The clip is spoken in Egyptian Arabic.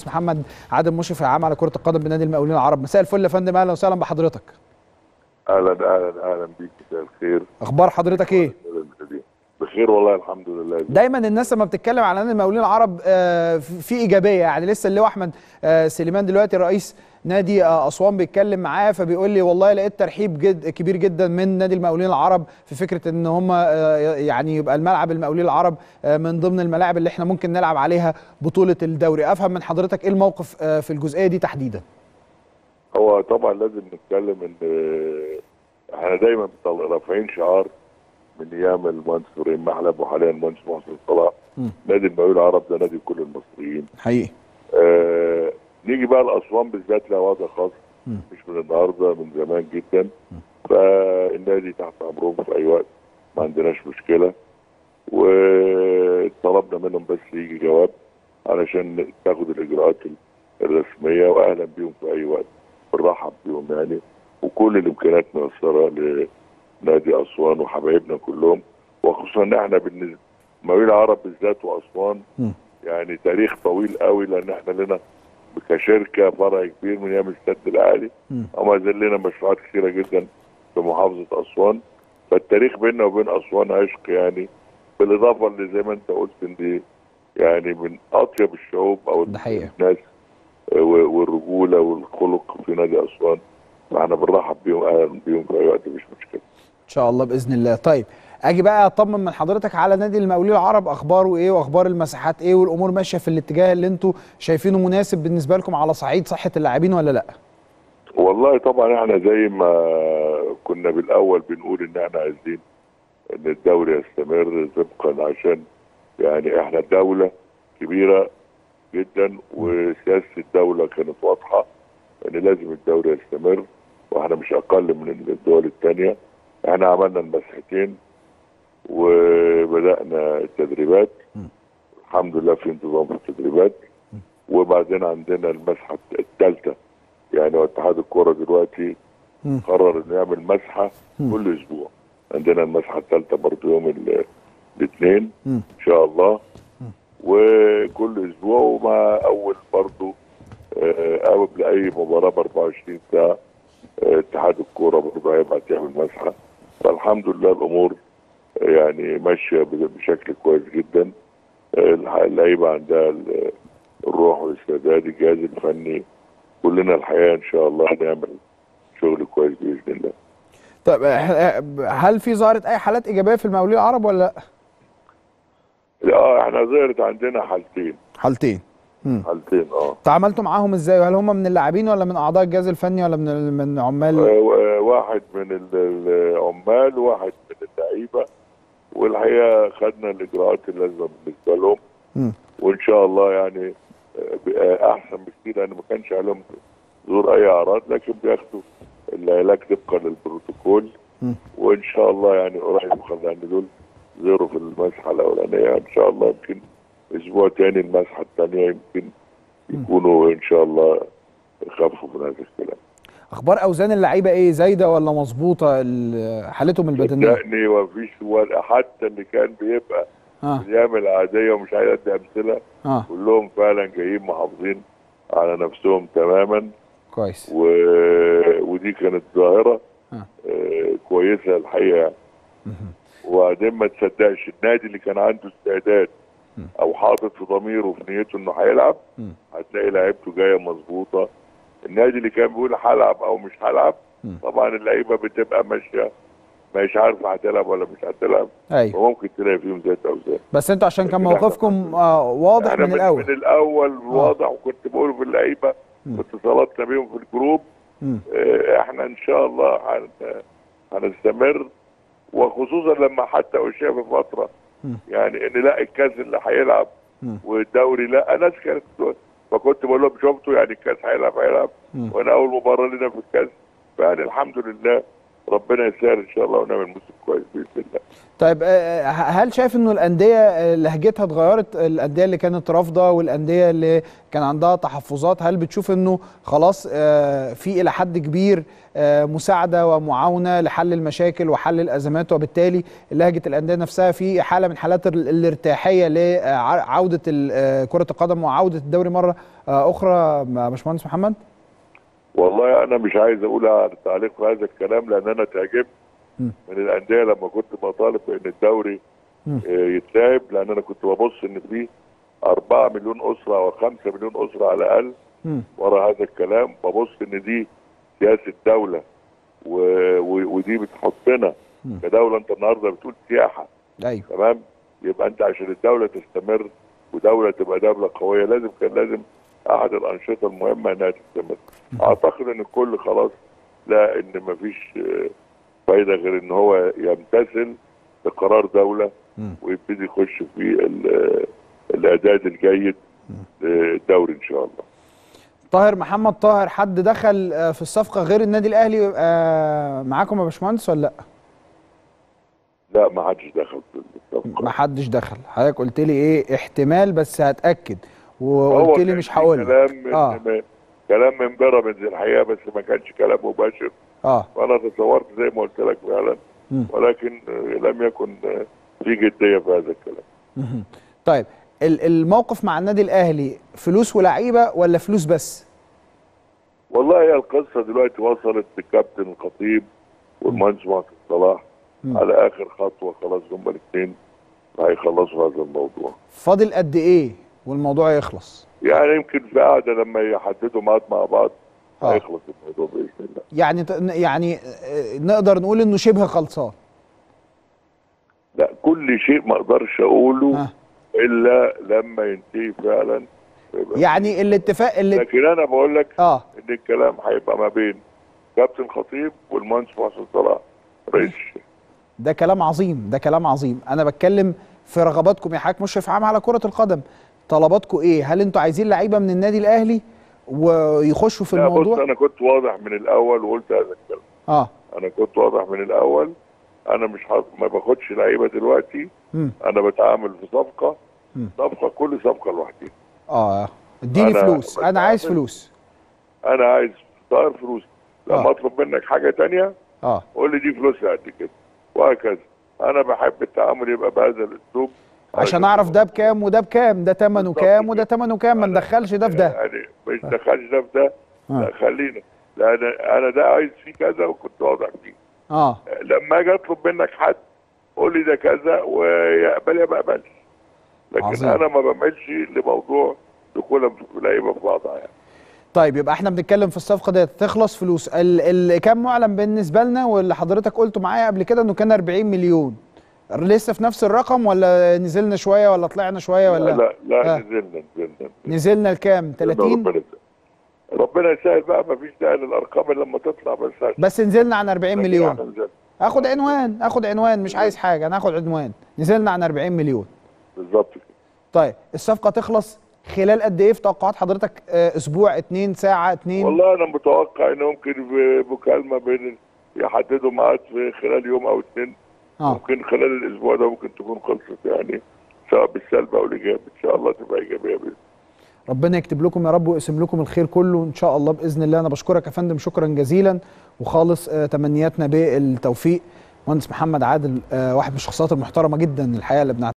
المهندس محمد عادل مشرف العام على كره القدم بنادي المقاولين العرب مساء الفل يا فندم اهلا وسهلا بحضرتك اهلا اهلا اهلا بيك مساء الخير اخبار حضرتك ايه بخير والله الحمد لله دايما الناس لما بتتكلم على نادي المقاولين العرب آه، في ايجابيه يعني لسه اللواء احمد آه، سليمان دلوقتي رئيس نادي آه، اسوان بيتكلم معاه فبيقول لي والله لقيت ترحيب جد كبير جدا من نادي المقاولين العرب في فكره ان هم يعني يبقى الملعب المقاولين العرب آه، من ضمن الملاعب اللي احنا ممكن نلعب عليها بطوله الدوري افهم من حضرتك ايه الموقف آه، في الجزئيه دي تحديدا هو طبعا لازم نتكلم ان آه، احنا دايما بنطلع- رافعين شعار من ايام المهندس ابراهيم محلب وحاليا المهندس محسن صلاح مم. نادي المقاولين العرب ده نادي كل المصريين حقيقي آه نيجي بقى لاسوان بالذات لها وضع خاص مم. مش من النهارده من زمان جدا فالنادي تحت امرهم في اي وقت ما عندناش مشكله وطلبنا منهم بس يجي جواب علشان تاخد الاجراءات الرسميه واهلا بيهم في اي وقت بنرحب بيهم يعني وكل الامكانيات ميسره لنادي اسوان وحبايبنا كلهم وخصوصا ان احنا بالنسبه مقاولين العرب بالذات واسوان مم. يعني تاريخ طويل قوي لان احنا لنا كشركه فرع كبير من ايام السد العالي مم. وما زال لنا مشروعات كثيره جدا في محافظه اسوان فالتاريخ بيننا وبين اسوان عشق يعني بالاضافه اللي زي ما انت قلت ان دي يعني من اطيب الشعوب او ده حقيقة. الناس آه، و- والرجوله والخلق في نادي اسوان فاحنا بنرحب بيهم اهلا بيهم في اي وقت مش مشكله ان شاء الله باذن الله طيب اجي بقى اطمن من حضرتك على نادي المقاولين العرب اخباره ايه واخبار المساحات ايه والامور ماشيه في الاتجاه اللي انتوا شايفينه مناسب بالنسبه لكم على صعيد صحه اللاعبين ولا لا والله طبعا احنا زي ما كنا بالاول بنقول ان احنا عايزين ان الدوري يستمر طبقا عشان يعني احنا دولة كبيرة جدا وسياسة الدولة كانت واضحة ان لازم الدوري يستمر واحنا مش اقل من الدول التانية احنا عملنا المسحتين وبدأنا التدريبات الحمد لله في انتظام في التدريبات وبعدين عندنا المسحة الثالثة يعني هو اتحاد الكوره دلوقتي مم. قرر انه يعمل مسحه مم. كل اسبوع عندنا المسحه الثالثه برضه يوم ال- الاثنين مم. ان شاء الله وكل اسبوع ومع اول برضه آه، قبل اي مباراه ب 24 ساعه آه، اتحاد الكوره برضه هيبعت يعمل مسحه فالحمد لله الامور آه، يعني ماشيه ب- بشكل كويس جدا آه، الح- اللعيبه عندها ال- الروح والاستعداد الجهاز الفني كلنا الحقيقه ان شاء الله هنعمل شغل كويس باذن الله طيب آه، هل في ظهرت اي حالات ايجابيه في المقاولين العرب ولا لا اه احنا ظهرت عندنا حالتين حالتين مم. حالتين اه تعاملتوا معاهم ازاي وهل هم من اللاعبين ولا من اعضاء الجهاز الفني ولا من من عمال آه، واحد من ال- العمال وواحد من اللعيبه والحقيقه خدنا الاجراءات اللازمه بالنسبه لهم مم. وان شاء الله يعني آه، بقى احسن بكتير لان ما كانش عليهم ظهور اي اعراض لكن بياخدوا العلاج طبقا للبروتوكول مم. وان شاء الله يعني قريب خلينا ان دول زيروا في المسحه الاولانيه ان شاء الله يمكن اسبوع تاني المسحه الثانيه يمكن يكونوا ان شاء الله خفوا من هذا الكلام اخبار اوزان اللعيبه ايه زايده ولا مظبوطه ال- حالتهم البدنيه صدقني مفيش ولا حتى اللي كان بيبقى اه في الايام العاديه ومش عايز ادي امثله اه كلهم فعلا جايين محافظين على نفسهم تماما كويس و... ودي كانت ظاهره آه. آه كويسه الحقيقه يعني. وبعدين ما تصدقش النادي اللي كان عنده استعداد او حاطط في ضميره في نيته انه هيلعب مم. هتلاقي لعيبته جايه مظبوطه النادي اللي كان بيقول هلعب او مش هلعب مم. طبعا اللعيبه بتبقى ماشيه مش عارفه هتلعب ولا مش هتلعب ايوه وممكن تلاقي فيهم زيت اوزان بس انتوا عشان كان لكن إحنا موقفكم آه واضح احنا من الاول من الاول واضح وكنت بقول في اللعيبه مم. واتصالاتنا بيهم في الجروب مم. آه، احنا ان شاء الله هن- هنستمر وخصوصا لما حتى اشياء في فتره مم. يعني ان لا الكاس اللي هيلعب مم. والدوري لا ناس كانت فكنت بقول لهم شفتوا يعني الكاس هيلعب هيلعب مم. وانا اول مباراه لنا في الكاس فيعني الحمد لله ربنا يسهل ان شاء الله ونعمل موسم كويس باذن الله طيب آه، هل شايف انه الانديه آه، لهجتها اتغيرت الانديه اللي كانت رافضه والانديه اللي كان عندها تحفظات هل بتشوف انه خلاص آه، في الى حد كبير آه، مساعده ومعاونه لحل المشاكل وحل الازمات وبالتالي لهجه الانديه نفسها في حاله من حالات ال- الارتياحيه لعوده ال- آه، كره القدم وعوده الدوري مره آه، اخرى يا باشمهندس محمد؟ والله انا مش عايز اقول على تعليق في هذا الكلام لان انا تعجبت مم. من الانديه لما كنت بطالب بان الدوري مم. آه، يتلعب لان انا كنت ببص ان في 4 مليون اسره او 5 مليون اسره على الاقل مم. ورا هذا الكلام ببص ان دي سياسه دوله و... و... ودي بتحطنا مم. كدوله انت النهارده بتقول سياحه ايوه تمام يبقى انت عشان الدوله تستمر ودوله تبقى دوله قويه لازم كان لازم احد الانشطه المهمه انها تستمر اعتقد ان الكل خلاص لا ان مفيش آه، فايده غير ان هو يمتثل لقرار دوله مم. ويبتدي يخش في ال- الاعداد الجيد للدوري ان شاء الله طاهر محمد طاهر حد دخل آه، في الصفقه غير النادي الاهلي آه، معاكم يا باشمهندس ولا لا؟ لا ما حدش دخل في الصفقه ما حدش دخل حضرتك قلت لي ايه احتمال بس هتاكد هو وقلت لي كان مش في هقول لك. كلام من اه م- كلام من بيراميدز الحقيقه بس ما كانش كلام مباشر اه وانا تصورت زي ما قلت لك فعلا مم. ولكن آه، لم يكن آه، في جديه في هذا الكلام مهم. طيب ال- الموقف مع النادي الاهلي فلوس ولاعيبه ولا فلوس بس؟ والله هي القصه دلوقتي وصلت للكابتن الخطيب والمهندس محمد صلاح مم. على اخر خطوه خلاص هما الاثنين هيخلصوا هذا الموضوع فاضل قد ايه والموضوع يخلص؟ يعني يمكن في قعده لما يحددوا ميعاد مع بعض آه. هيخلص الموضوع باذن الله يعني ت- يعني آه، نقدر نقول انه شبه خلصان لا كل شيء ما اقدرش اقوله آه. الا لما ينتهي فعلا ويبقى يعني الاتفاق اللي لكن انا بقول لك اه ان الكلام هيبقى ما بين كابتن خطيب والمهندس محسن صلاح رئيس الشركة. ده كلام عظيم ده كلام عظيم انا بتكلم في رغباتكم يا حضرتك مشرف عام على كره القدم طلباتكم ايه هل انتوا عايزين لعيبه من النادي الاهلي ويخشوا في لا بص الموضوع انا كنت واضح من الاول وقلت هذا الكلام اه انا كنت واضح من الاول انا مش حاط ما باخدش لعيبه دلوقتي امم انا بتعامل في صفقه مم. صفقه كل صفقه لوحدها اه اديني أنا فلوس انا عايز بتعامل- فلوس انا عايز طائر فلوس لما آه. اطلب منك حاجه تانية اه قول لي دي فلوسها قد كده وهكذا انا بحب التعامل يبقى بهذا الاسلوب عشان اعرف ده بكام وده بكام ده ثمنه بالظبط كام وده كده. ثمنه كام ما أنا- ندخلش ده في ده يعني مش دخلش ده في ده آه. لا خلينا لان انا ده عايز فيه كذا وكنت واضح فيه اه لما اجي اطلب منك حد قول لي ده كذا ويقبل يا ما يقبلش لكن عظيم. انا ما بعملش لموضوع دخول لعيبه في بعضها يعني طيب يبقى احنا بنتكلم في الصفقه ديت تخلص فلوس ال ال كام معلن بالنسبه لنا واللي حضرتك قلته معايا قبل كده انه كان 40 مليون لسه في نفس الرقم ولا نزلنا شويه ولا طلعنا شويه ولا لا لا, لا آه. نزلنا نزلنا نزلنا لكام 30 ربنا يسهل. ربنا يسهل بقى ما فيش داعي للارقام إلا لما تطلع بس عشان- بس نزلنا عن 40 لكن مليون إحنا نزلنا. اخد عنوان اخد عنوان مش عايز حاجه انا هاخد عنوان نزلنا عن 40 مليون بالظبط كده طيب الصفقه تخلص خلال قد ايه في توقعات حضرتك آه، اسبوع اتنين ساعه اتنين والله انا متوقع ان ممكن بمكالمه بين يحددوا ميعاد في خلال يوم او اثنين اه ممكن خلال الاسبوع ده ممكن تكون خلصت يعني سواء بالسلب او الايجاب ان شاء الله تبقى ايجابيه باذن ربنا يكتب لكم يا رب ويقسم لكم الخير كله ان شاء الله باذن الله انا بشكرك يا فندم شكرا جزيلا وخالص آه، تمنياتنا بالتوفيق مهندس محمد عادل آه، واحد من الشخصيات المحترمه جدا الحقيقه اللي بنعتبرها